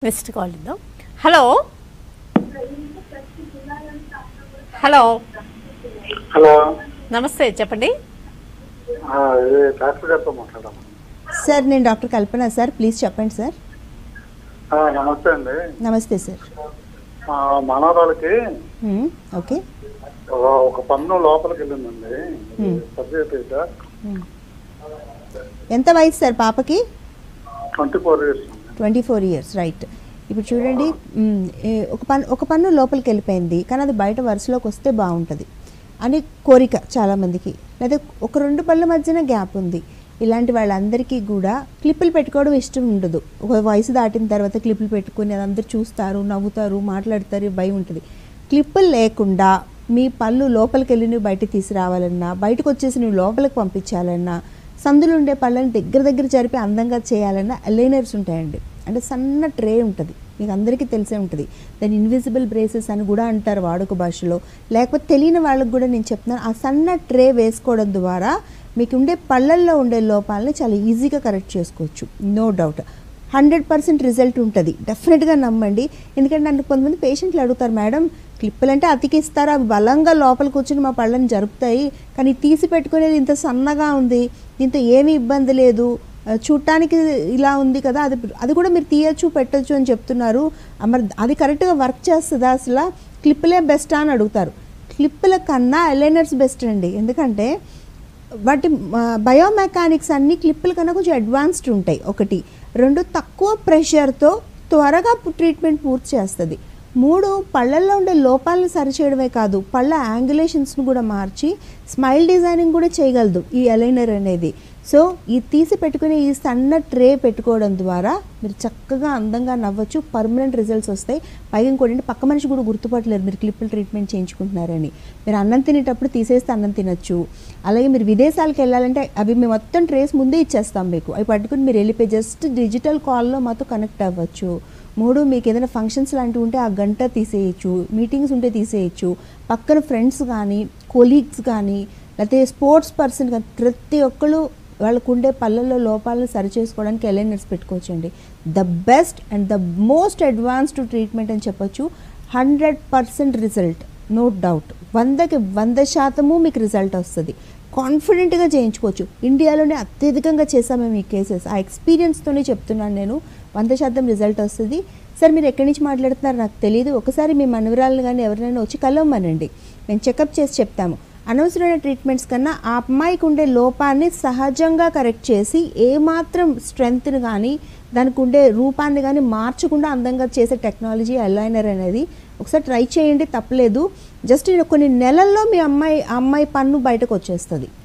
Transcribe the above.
Next call ఇద్దాం hello hello hello నమస్తే చెప్పండి ఆ, ఇది డాక్టర్ గారితో మాట్లాడదాం సార్ నేను డాక్టర్ కల్పన సార్ ప్లీజ్ చెప్పండి సార్ ఆ, నమస్తే అండి నమస్తే సార్ మా మనవరాలకి మ్మ్, ఓకే ఒక- ఒక పన్ను లోపలికి వెళ్ళిందండి Hmm. సర్జరీ సార్ మ్మ్. ఎంత వయసు సార్ పాపకి twenty four years twenty four years right ఇప్పుడు చూడండి మ్మ్, ఏ- ఒక పన్ను ఒక పన్ను లోపలికి వెళ్ళిపోయింది కానీ అది బయట వరుసలోకి వస్తే బాగుంటుంది అని కోరిక చాలామందికి లేదా ఒక రెండు పళ్ళ మధ్యన గ్యాప్ ఉంది ఇలాంటి వాళ్ళందరికీ కూడా క్లిప్పులు పెట్టుకోవడం ఇష్టం ఉండదు ఒక వయసు దాటిన తర్వాత క్లిప్పులు పెట్టుకుని అది అందరు చూస్తారు నవ్వుతారు మాట్లాడతారు భయం ఉంటుంది క్లిప్పులు లేకుండా మీ పళ్ళు లోపలికి వెళ్ళి నువ్వు బయటకు తీసుకురావాలన్నా బయటకు వచ్చేసి నువ్వు లోపలికి పంపించాలన్నా సందులు ఉండే పళ్ళని దగ్గర దగ్గర జరిపి అందంగా చేయాలన్నా అలైనర్స్ ఉంటాయండి అంటే సన్న ట్రే ఉంటుంది మీకు అందరికీ తెలిసే ఉంటుంది దాని ఇన్విజిబుల్ బ్రేసెస్ అని కూడా అంటారు వాడుక భాషలో లేకపోతే తెలియని వాళ్ళకి కూడా నేను చెప్తున్నాను ఆ సన్న ట్రే వేసుకోవడం ద్వారా మీకు ఉండే పళ్ళల్లో ఉండే లోపాలని చాలా ఈజీగా కరెక్ట్ చేసుకోవచ్చు no doubt hundred percent result ఉంటుంది డెఫినెట్గా నమ్మండి ఎందుకంటే నన్ను కొంతమంది పేషెంట్లు అడుగుతారు మేడం క్లిప్పులు అంటే అతికిస్తారు అవి బలంగా లోపల కూర్చుని మా పళ్ళని జరుపుతాయి కానీ తీసి పెట్టుకునేది ఇంత సన్నగా ఉంది దీంతో ఏమీ ఇబ్బంది లేదు ఆ, చూడటానికి ఇలా ఉంది కదా అది అది కూడా మీరు తీయచ్చు పెట్టచ్చు అని చెప్తున్నారు ఆ, మరి అది కరెక్ట్గా వర్క్ చేస్తుందా అసలు క్లిప్పులే బెస్టా అని అడుగుతారు క్లిప్పుల కన్నా అలైనర్స్ బెస్ట్ అండి ఎందుకంటే వాటి బయోమెకానిక్స్ అన్ని క్లిప్పుల కన్నా కొంచెం అడ్వాన్స్డ్ ఉంటాయి ఒకటి రెండు తక్కువ ప్రెషర్తో త్వరగా ట్రీట్మెంట్ పూర్తి చేస్తుంది మూడు పళ్ళల్లో ఉండే లోపాలను సరిచేయడమే కాదు పళ్ళ యాంగులేషన్స్ను కూడా మార్చి స్మైల్ డిజైనింగ్ కూడా చేయగలదు ఈ అలైనర్ అనేది సో ఈ తీసి పెట్టుకునే ఈ సన్న ట్రే పెట్టుకోవడం ద్వారా మీరు చక్కగా అందంగా నవ్వచ్చు పర్మనెంట్ రిజల్ట్స్ వస్తాయి పైగా ఇంకోటి పక్క మనిషి కూడా గుర్తుపట్టలేరు మీరు క్లిప్పులు ట్రీట్మెంట్ చేయించుకుంటున్నారని మీరు అన్నం తినేటప్పుడు తీసేస్తే అన్నం తినొచ్చు అలాగే మీరు విదేశాలకు వెళ్ళాలంటే అవి మేము మొత్తం ట్రేస్ ముందే ఇచ్చేస్తాం మీకు అవి పట్టుకుని మీరు వెళ్ళిపోయి జస్ట్ డిజిటల్ కాల్లో మాతో కనెక్ట్ అవ్వచ్చు మూడు మీకు ఏదైనా ఫంక్షన్స్ లాంటివి ఉంటే ఆ గంట తీసేయచ్చు మీటింగ్స్ ఉంటే తీసేయచ్చు పక్కన ఫ్రెండ్స్ కానీ కొలీగ్స్ కానీ లేకపోతే స్పోర్ట్స్ పర్సన్ కానీ ప్రతి ఒక్కరు వాళ్ళకు ఉండే పళ్ళల్లో లోపాలను సరిచేసుకోవడానికి ఎలైనర్స్ పెట్టుకోవచ్చండి the best and the most advanced treatment అని చెప్పొచ్చు hundred percent result no doubt వందకి వంద శాతము మీకు రిజల్ట్ వస్తుంది కాన్ఫిడెంట్గా చేయించుకోవచ్చు ఇండియాలోనే అత్యధికంగా చేసాం మేము ఈ కేసెస్ ఆ ఎక్స్పీరియన్స్తోనే చెప్తున్నాను నేను వంద శాతం రిజల్ట్ వస్తుంది సార్ మీరు ఎక్కడి నుంచి మాట్లాడుతున్నారు నాకు తెలియదు ఒకసారి మీ మనవరాలను కానీ ఎవరైనా వచ్చి కలవమనండి మేము చెకప్ చేసి చెప్తాము అనవసరమైన ట్రీట్మెంట్స్ కన్నా ఆ అమ్మాయికి ఉండే లోపాన్ని సహజంగా కరెక్ట్ చేసి ఏమాత్రం స్ట్రెంగ్త్ని కానీ దానికి ఉండే రూపాన్ని కానీ మార్చకుండా అందంగా చేసే టెక్నాలజీ అలైనర్ అనేది ఒకసారి ట్రై చేయండి తప్పలేదు జస్ట్ కొన్ని నెలల్లో మీ అమ్మాయి ఆ అమ్మాయి పన్ను బయటకు వచ్చేస్తుంది